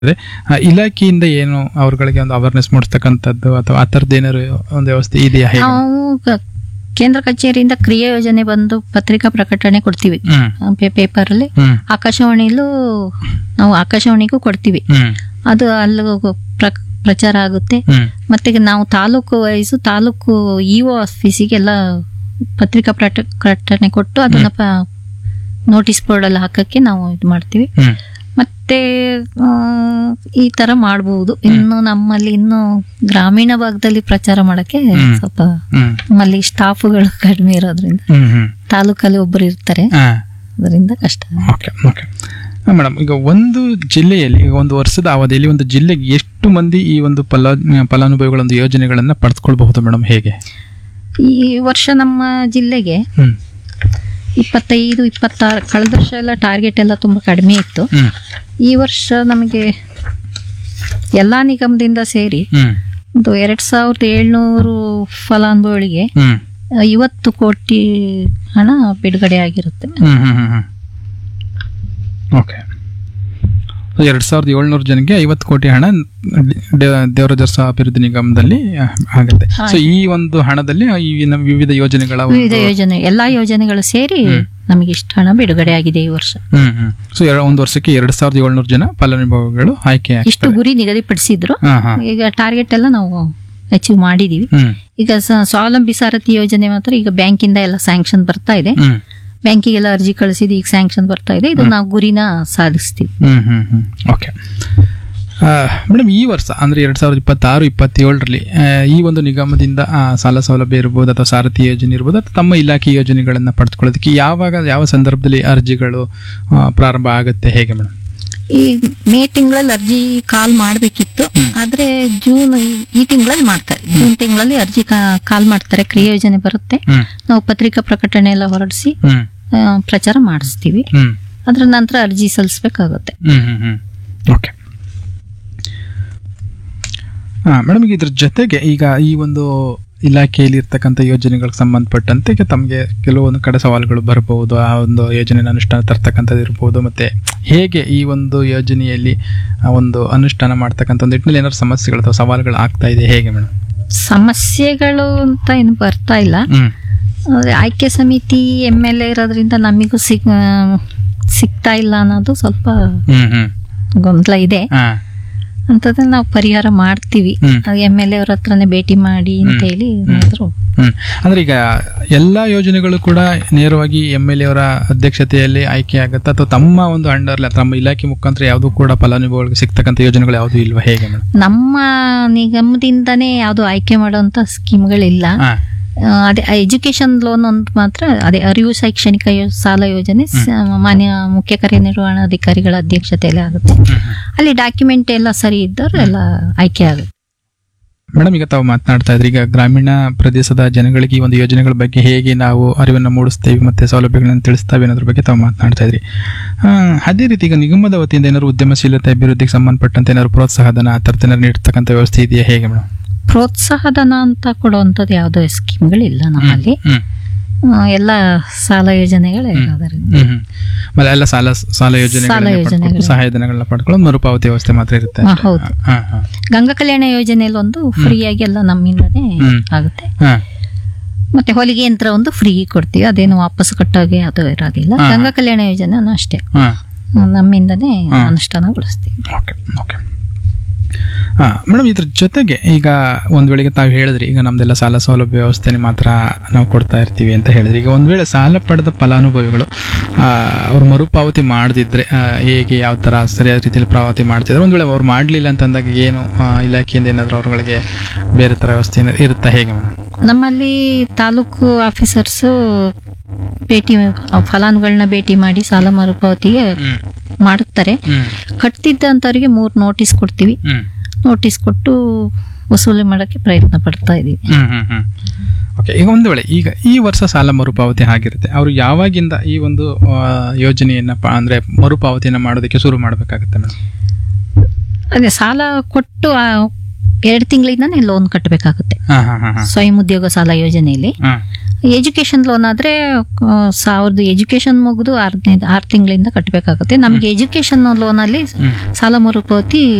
ಇದೆ ಆ, ಇಲಾಖೆಯಿಂದ ಏನು ಅವ್ರಗಳಿಗೆ ಒಂದು ಅವೇರ್ನೆಸ್ ಮೂಡಿಸ್ತಕ್ಕಂಥದ್ದು ಅಥವಾ ಆ ಥರದ್ದು ಏನಾದ್ರು ಒಂದು ವ್ಯವಸ್ಥೆ ಇದೆಯಾ ಹೇಗೆ ನಾವು ಕ- ಕೇಂದ್ರ ಕಚೇರಿಯಿಂದ ಕ್ರಿಯಾ ಯೋಜನೆ ಬಂದು ಪತ್ರಿಕಾ ಪ್ರಕಟಣೆ ಕೊಡ್ತೀವಿ ಹ್ಮ್ ಪೇಪರ್ ಅಲ್ಲಿ ಹ್ಮ್ ಆಕಾಶವಾಣಿಲೂ ನಾವು ಆಕಾಶವಾಣಿಗೂ ಕೊಡ್ತೀವಿ ಹ್ಮ್ ಅದು ಅಲ್ಲಿ ಪ್ರ- ಪ್ರಚಾರ ಆಗುತ್ತೆ ಹ್ಮ್ ಮತ್ತೆ ನಾವು ತಾಲೂಕು ವೈಸು ತಾಲೂಕು ಇಒ ಆಫೀಸಿಗೆಲ್ಲ ಪತ್ರಿಕಾ ಪ್ರಟ- ಪ್ರಕಟಣೆ ಕೊಟ್ಟು ಅದನ್ನ ನೋಟಿಸ್ ಬೋರ್ಡ್ ಅಲ್ಲಿ ಹಾಕಕ್ಕೆ ನಾವು ಇದು ಮಾಡ್ತೀವಿ ಹ್ಮ್ ಮತ್ತೆ ಆ, ಈ ತರ ಮಾಡಬಹುದು ಇನ್ನು ನಮ್ಮಲ್ಲಿ ಇನ್ನು ಗ್ರಾಮೀಣ ಭಾಗದಲ್ಲಿ ಪ್ರಚಾರ ಮಾಡಕ್ಕೆ ಹ್ಮ್. ಸ್ವಲ್ಪ ಹ್ಮ್ ನಮ್ಮಲ್ಲಿ ಸ್ಟಾಫ್ಗಳು ಕಡಿಮೆ ಇರೋದ್ರಿಂದ ಹ್ಮ್ ಹ್ಮ್ ತಾಲೂಕಲ್ಲಿ ಒಬ್ಬರು ಇರ್ತಾರೆ ಹಾ ಅದರಿಂದ ಕಷ್ಟ ಓಕೆ ಓಕೆ ಮೇಡಮ್ ಈಗ ಒಂದು ಜಿಲ್ಲೆಯಲ್ಲಿ ಈಗ ಒಂದು ವರ್ಷದ ಅವಧಿಯಲ್ಲಿ ಒಂದು ಜಿಲ್ಲೆಗೆ ಎಷ್ಟು ಮಂದಿ ಈ ಒಂದು ಫಲ ಫಲಾನುಭವಿಗಳ ಒಂದು ಯೋಜನೆಗಳನ್ನ ಪಡೆದುಕೊಳ್ಬಹುದು ಮೇಡಮ್ ಹೇಗೆ ಈ ವರ್ಷ ನಮ್ಮ ಜಿಲ್ಲೆಗೆ ಹ್ಮ್ ಇಪ್ಪತ್ತೈದು ಇಪ್ಪತ್ತಾರು ಕಳೆದ ವರ್ಷ ಎಲ್ಲ ಟಾರ್ಗೆಟ್ ಎಲ್ಲ ತುಂಬಾ ಕಡಿಮೆ ಇತ್ತು ಹ್ಮ್ ಈ ವರ್ಷ ನಮಗೆ ಎಲ್ಲಾ ನಿಗಮದಿಂದ ಸೇರಿ ಹ್ಮ್ ಒಂದು ಎರಡ್ ಸಾವಿರದ ಏಳ್ನೂರು ಫಲಾನುಭವಿಗಳಿಗೆ ಹ್ಮ್ ಐವತ್ತು ಕೋಟಿ ಹಣ ಬಿಡುಗಡೆ ಆಗಿರುತ್ತೆ ಹ್ಮ್ ಹ್ಮ್ ಹ್ಮ್ ಹ್ಮ್ ಓಕೆ ಎರಡು ಸಾವಿರದ ಏಳ್ನೂರು ಜನಕ್ಕೆ ಐವತ್ತು ಕೋಟಿ ಹಣ ದೇ- ದೇವರಾಜರ್ಸ ಅಭಿವೃದ್ಧಿ ನಿಗಮದಲ್ಲಿ ಆ, ಆಗುತ್ತೆ ಸೊ ಈ ಒಂದು ಹಣದಲ್ಲಿ ಈ ನಮ್ಮ ವಿವಿಧ ಯೋಜನೆಗಳ ಒಂದು- ವಿವಿಧ ಯೋಜನೆ ಎಲ್ಲಾ ಯೋಜನೆಗಳು ಸೇರಿ ನಮಗೆ ಇಷ್ಟು ಹಣ ಬಿಡುಗಡೆ ಆಗಿದೆ ಈ ವರ್ಷ ಹ್ಮ್ ಹ್ಮ್ ಸೊ ಒಂದು ವರ್ಷಕ್ಕೆ ಎರಡು ಸಾವಿರದ ಏಳ್ನೂರು ಜನ ಫಲಾನುಭವಿಗಳು ಆಯ್ಕೆ ಇಷ್ಟು ಗುರಿ ನಿಗದಿಪಡಿಸಿದ್ರು ಹಾ ಹಾ ಈಗ ಟಾರ್ಗೆಟ್ ಎಲ್ಲ ನಾವು ಅಚೀವ್ ಮಾಡಿದೀವಿ ಹ್ಮ್ ಈಗ ಸ- ಸ್ವಾವಲಂಬಿ ಸಾರಥಿ ಯೋಜನೆ ಮಾತ್ರ ಈಗ ಬ್ಯಾಂಕಿಂದ ಎಲ್ಲ ಸ್ಯಾಂಕ್ಷನ್ ಬರ್ತಾ ಇದೆ ಹ್ಮ್ ಬ್ಯಾಂಕಿಗೆಲ್ಲ ಅರ್ಜಿ ಕಳಿಸಿದ್ದು ಈಗ ಸ್ಯಾಂಕ್ಷನ್ ಬರ್ತಾ ಇದೆ ಇದು ನಾವು ಗುರಿನ ಸಾಧಿಸ್ತೀವಿ ಹ್ಮ್ ಹ್ಮ್ ಹ್ಮ್ ಓಕೆ ಮೇಡಮ್ ಈ ವರ್ಷ ಅಂದ್ರೆ ಎರಡ್ ಸಾವಿರದ ಇಪ್ಪತ್ತಾರು ಇಪ್ಪತ್ತೇಳರಲ್ಲಿ ಈ ಒಂದು ನಿಗಮದಿಂದ ಆ, ಸಾಲ ಸೌಲಭ್ಯ ಇರ್ಬೋದು ಅಥವಾ ಸಾರಥಿ ಯೋಜನೆ ಇರ್ಬೋದು ಅಥವಾ ತಮ್ಮ ಇಲಾಖೆ ಯೋಜನೆಗಳನ್ನ ಪಡೆದುಕೊಳ್ಳೋದಕ್ಕೆ ಯಾವಾಗ ಯಾವ ಸಂದರ್ಭದಲ್ಲಿ ಅರ್ಜಿಗಳು ಆ, ಪ್ರಾರಂಭ ಆಗುತ್ತೆ ಹೇಗೆ ಮೇಡಮ್ ಈ ಮೇ ತಿಂಗಳಲ್ಲಿ ಅರ್ಜಿ ಕಾಲ್ ಮಾಡಬೇಕಿತ್ತು ಆದ್ರೆ ಜೂನ್ ಈ- ಈ ತಿಂಗಳಲ್ಲಿ ಮಾಡ್ತಾರೆ ಜೂನ್ ತಿಂಗಳಲ್ಲಿ ಅರ್ಜಿ ಕಾ- ಕಾಲ್ ಮಾಡ್ತಾರೆ ಕ್ರಿಯಾ ಯೋಜನೆ ಬರುತ್ತೆ ಹ್ಮ್ ನಾವು ಪತ್ರಿಕಾ ಪ್ರಕಟಣೆ ಎಲ್ಲ ಹೊರಡಿಸಿ ಹ್ಮ್ ಆ, ಪ್ರಚಾರ ಮಾಡಿಸ್ತೀವಿ ಹ್ಮ್ ಅದ್ರ ನಂತರ ಅರ್ಜಿ ಸಲ್ಲಿಸ್ಬೇಕಾಗುತ್ತೆ ಹ್ಮ್ ಹ್ಮ್ ಹ್ಮ್ ಓಕೆ ಹಾ ಮೇಡಮ್ ಈಗ ಇದ್ರ ಜೊತೆಗೆ ಈಗ ಈ ಒಂದು ಇಲಾಖೆಯಲ್ಲಿ ಇರ್ತಕ್ಕಂಥ ಯೋಜನೆಗಳಿಗೆ ಸಂಬಂಧಪಟ್ಟಂತೆ ಈಗ ತಮಗೆ ಕೆಲವೊಂದು ಕಡೆ ಸವಾಲುಗಳು ಬರಬಹುದು ಆ ಒಂದು ಯೋಜನೆ ಅನುಷ್ಠಾನ ತರ್ತಕ್ಕಂಥದ್ದು ಇರ್ಬೋದು ಮತ್ತೆ ಹೇಗೆ ಈ ಒಂದು ಯೋಜನೆಯಲ್ಲಿ ಆ ಒಂದು ಅನುಷ್ಠಾನ ಮಾಡ್ತಕ್ಕಂಥ ಒಂದು ನಿಟ್ಟಿನಲ್ಲಿ ಏನಾದ್ರು ಸಮಸ್ಯೆಗಳು ಅಥವಾ ಸವಾಲುಗಳು ಆಗ್ತಾ ಇದೆ ಹೇಗೆ ಮೇಡಮ್ ಸಮಸ್ಯೆಗಳು ಅಂತ ಏನು ಬರ್ತಾ ಇಲ್ಲ ಹ್ಮ್ ಆದ್ರೆ ಆಯ್ಕೆ ಸಮಿತಿ ಎಮ್ ಎಲ್ ಎ ಇರೋದ್ರಿಂದ ನಮಿಗೂ ಸಿಗ್ ಆ, ಸಿಗ್ತಾ ಇಲ್ಲ ಅನ್ನೋದು ಸ್ವಲ್ಪ ಹ್ಮ್ ಹ್ಮ್ ಗೊಂದಲ ಇದೆ ಹಾ ಅಂತದನ್ನ ನಾವು ಪರಿಹಾರ ಮಾಡ್ತೀವಿ ಹ್ಮ್. ಎಮ್ ಎಲ್ ಎ ಅವ್ರ ಹತ್ರನೇ ಭೇಟಿ ಮಾಡಿ ಅಂತ ಹೇಳಿ ಏನಾದ್ರು ಹ್ಮ್ ಅಂದ್ರೆ ಈಗ ಎಲ್ಲಾ ಯೋಜನೆಗಳು ಕೂಡ ನೇರವಾಗಿ ಎಂ ಎಲ್ ಎ ಅವರ ಅಧ್ಯಕ್ಷತೆಯಲ್ಲಿ ಆಯ್ಕೆ ಆಗುತ್ತಾ ಅಥವಾ ತಮ್ಮ ಒಂದು ಅಂಡರ್ ತಮ್ಮ ಇಲಾಖೆ ಮುಖಾಂತರ ಯಾವುದು ಕೂಡ ಫಲಾನುಭವಿಗಳಿಗೆ ಸಿಗ್ತಕ್ಕಂಥ ಯೋಜನೆಗಳು ಯಾವುದು ಇಲ್ವಾ ಹೇಗೆ ಮೇಡಮ್ ನಮ್ಮ ನಿಗಮದಿಂದನೇ ಯಾವುದು ಆಯ್ಕೆ ಮಾಡುವಂತ ಸ್ಕೀಮ್ಗಳಿಲ್ಲ ಹಾ ಆ, ಅದೇ ಎಜುಕೇಶನ್ ಲೋನ್ ಒಂದು ಮಾತ್ರ ಅದೇ ಅರಿವು ಶೈಕ್ಷಣಿಕ ಯೋ- ಸಾಲ ಯೋಜನೆ ಸ- ಮಾನ್ಯ ಮುಖ್ಯ ಕಾರ್ಯನಿರ್ವಹಣಾಧಿಕಾರಿಗಳ ಅಧ್ಯಕ್ಷತೆಯಲ್ಲಿ ಆಗುತ್ತೆ ಅಲ್ಲಿ ಡಾಕ್ಯುಮೆಂಟ್ ಎಲ್ಲ ಸರಿ ಇದ್ದವ್ರು ಎಲ್ಲ ಆಯ್ಕೆ ಆಗುತ್ತೆ ಮೇಡಮ್ ಈಗ ತಾವು ಮಾತನಾಡ್ತಾ ಇದ್ರಿ ಈಗ ಗ್ರಾಮೀಣ ಪ್ರದೇಶದ ಜನಗಳಿಗೆ ಈ ಒಂದು ಯೋಜನೆಗಳ ಬಗ್ಗೆ ಹೇಗೆ ನಾವು ಅರಿವನ್ನು ಮೂಡಿಸ್ತೇವೆ ಮತ್ತೆ ಸೌಲಭ್ಯಗಳನ್ನು ತಿಳಿಸ್ತೇವೆ ಅನ್ನೋದ್ರ ಬಗ್ಗೆ ತಾವು ಮಾತನಾಡ್ತಾ ಇದ್ರಿ ಆ, ಅದೇ ರೀತಿ ಈಗ ನಿಗಮದ ವತಿಯಿಂದ ಏನಾದ್ರು ಉದ್ಯಮಶೀಲತೆ ಅಭಿವೃದ್ಧಿಗೆ ಸಂಬಂಧಪಟ್ಟಂತೆ ಏನಾದ್ರು ಪ್ರೋತ್ಸಾಹಧನ ಆ ಥರದ್ದು ಏನಾದ್ರು ನೀಡ್ತಕ್ಕಂಥ ವ್ಯವಸ್ಥೆ ಇದೆಯಾ ಹೇಗೆ ಮೇಡಮ್ ಪ್ರೋತ್ಸಾಹಧನ ಅಂತ ಕೊಡುವಂಥದ್ದು ಯಾವುದೋ ಸ್ಕೀಮ್ಗಳಿಲ್ಲ ನಮ್ಮಲ್ಲಿ ಹ್ಮ್ ಆ, ಎಲ್ಲ ಸಾಲ ಯೋಜನೆಗಳೇ ಇರೋದರಿಂದ ಹ್ಮ್ ಹ್ಮ್. ಆಮೇಲೆ ಎಲ್ಲ ಸಾಲ ಸಾಲ ಯೋಜನೆಗಳನ್ನ ಸಾಲ ಪಡ್ಕೊಂಡು ಯೋಜನೆಗಳು. ಸಹಾಯಧನಗಳನ್ನ ಪಡ್ಕೊಳ್ಳೋದು ಮರುಪಾವತಿ ವ್ಯವಸ್ಥೆ ಮಾತ್ರ ಇರುತ್ತೆ ಹಾ, ಅಷ್ಟೇ. ಹೌದು. ಹಾ, ಹಾ. ಗಂಗಾ ಕಲ್ಯಾಣ ಯೋಜನೆಯಲ್ಲಿ ಒಂದು ಫ್ರೀ ಆಗಿ ಎಲ್ಲ ನಮ್ಮಿಂದನೇ ಹ್ಮ್. ಆಗುತ್ತೆ ಹಾ. ಮತ್ತೆ ಹೊಲಿಗೆ ಯಂತ್ರ ಒಂದು ಫ್ರೀ ಕೊಡ್ತೀವಿ ಅದೇನು ವಾಪಸ್ ಕಟ್ಟೋಗೆ ಅದು ಇರೋದಿಲ್ಲ ಹಾ. ಗಂಗಾ ಕಲ್ಯಾಣ ಯೋಜನೆ ಅಷ್ಟೇ ಹಾ. ನಮ್ಮಿಂದನೇ ಹಾ. ಅನುಷ್ಠಾನಗೊಳಿಸ್ತೀವಿ ಓಕೆ ಓಕೆ ಹಾ ಮೇಡಮ್ ಇದ್ರ ಜೊತೆಗೆ ಈಗ ಒಂದ್ ವೇಳೆಗೆ ತಾವು ಹೇಳಿದ್ರಿ ಈಗ ನಮ್ದೆಲ್ಲ ಸಾಲ ಸೌಲಭ್ಯ ವ್ಯವಸ್ಥೆನೆ ಮಾತ್ರ ನಾವು ಕೊಡ್ತಾ ಇರ್ತೀವಿ ಅಂತ ಹೇಳಿದ್ರಿ ಈಗ ಒಂದ್ ವೇಳೆ ಸಾಲ ಪಡೆದ ಫಲಾನುಭವಿಗಳು ಆ, ಅವ್ರು ಮರುಪಾವತಿ ಮಾಡದಿದ್ರೆ ಹೇಗೆ ಯಾವ ತರ ಸರಿಯಾದ ರೀತಿಯಲ್ಲಿ ಪಾವತಿ ಮಾಡ್ತಿದ್ರೆ ಒಂದ್ ವೇಳೆ ಅವ್ರು ಮಾಡ್ಲಿಲ್ಲ ಅಂತಂದಾಗ ಏನು ಆ, ಇಲಾಖೆಯಿಂದ ಏನಾದ್ರು ಅವ್ರಗಳಿಗೆ ಬೇರೆ ತರ ವ್ಯವಸ್ಥೆ ಏನಾದ್ರು ಇರುತ್ತಾ ಹೇಗೆ ಮೇಡಮ್ ನಮ್ಮಲ್ಲಿ ತಾಲೂಕು ಆಫೀಸರ್ಸ್ ಭೇಟಿ ಫಲಾನುಗಳನ್ನ ಭೇಟಿ ಮಾಡಿ ಸಾಲ ಮರುಪಾವತಿಗೆ ಹ್ಮ್ ಮಾಡುತ್ತಾರೆ ಹ್ಮ್ ಕಟ್ತಿದ್ದಂಥವ್ರಿಗೆ ಮೂರು ನೋಟಿಸ್ ಕೊಡ್ತೀವಿ ಹ್ಮ್ ನೋಟಿಸ್ ಕೊಟ್ಟು ವಸೂಲಿ ಮಾಡೋಕ್ಕೆ ಪ್ರಯತ್ನ ಪಡ್ತಾ ಇದೀವಿ ಹ್ಮ್ ಹ್ಮ್ ಹ್ಮ್ ಓಕೆ ಈಗ ಒಂದು ವೇಳೆ ಈಗ ಈ ವರ್ಷ ಸಾಲ ಮರುಪಾವತಿ ಆಗಿರುತ್ತೆ ಅವರು ಯಾವಾಗಿಂದ ಈ ಒಂದು ಆ, ಯೋಜನೆಯನ್ನ ಪ- ಅಂದ್ರೆ ಮರುಪಾವತಿಯನ್ನ ಮಾಡೋದಕ್ಕೆ ಶುರು ಮಾಡಬೇಕಾಗುತ್ತೆ ಮೇಡಮ್ ಅದೇ ಸಾಲ ಕೊಟ್ಟು ಆ ಎರಡು ತಿಂಗಳಿಂದಾನೇ ಲೋನ್ ಕಟ್ಟಬೇಕಾಗುತ್ತೆ ಹಾ ಹಾ ಹಾ ಹಾ ಸ್ವಯಂ ಉದ್ಯೋಗ ಸಾಲ ಯೋಜನೆಯಲ್ಲಿ ಹಾ ಎಜುಕೇಶನ್ ಲೋನ್ ಆದ್ರೆ ಆ, ಸಾವಿರದ ಎಜುಕೇಶನ್ ಮುಗಿದು ಆರನೇ ಆರು ತಿಂಗಳಿಂದ ಕಟ್ಟಬೇಕಾಗುತ್ತೆ ನಮಗೆ ಎಜುಕೇಶನ್ ಲೋನ್ ಅಲ್ಲಿ ಹ್ಮ್. ಸಾಲ ಮರುಪಾವತಿ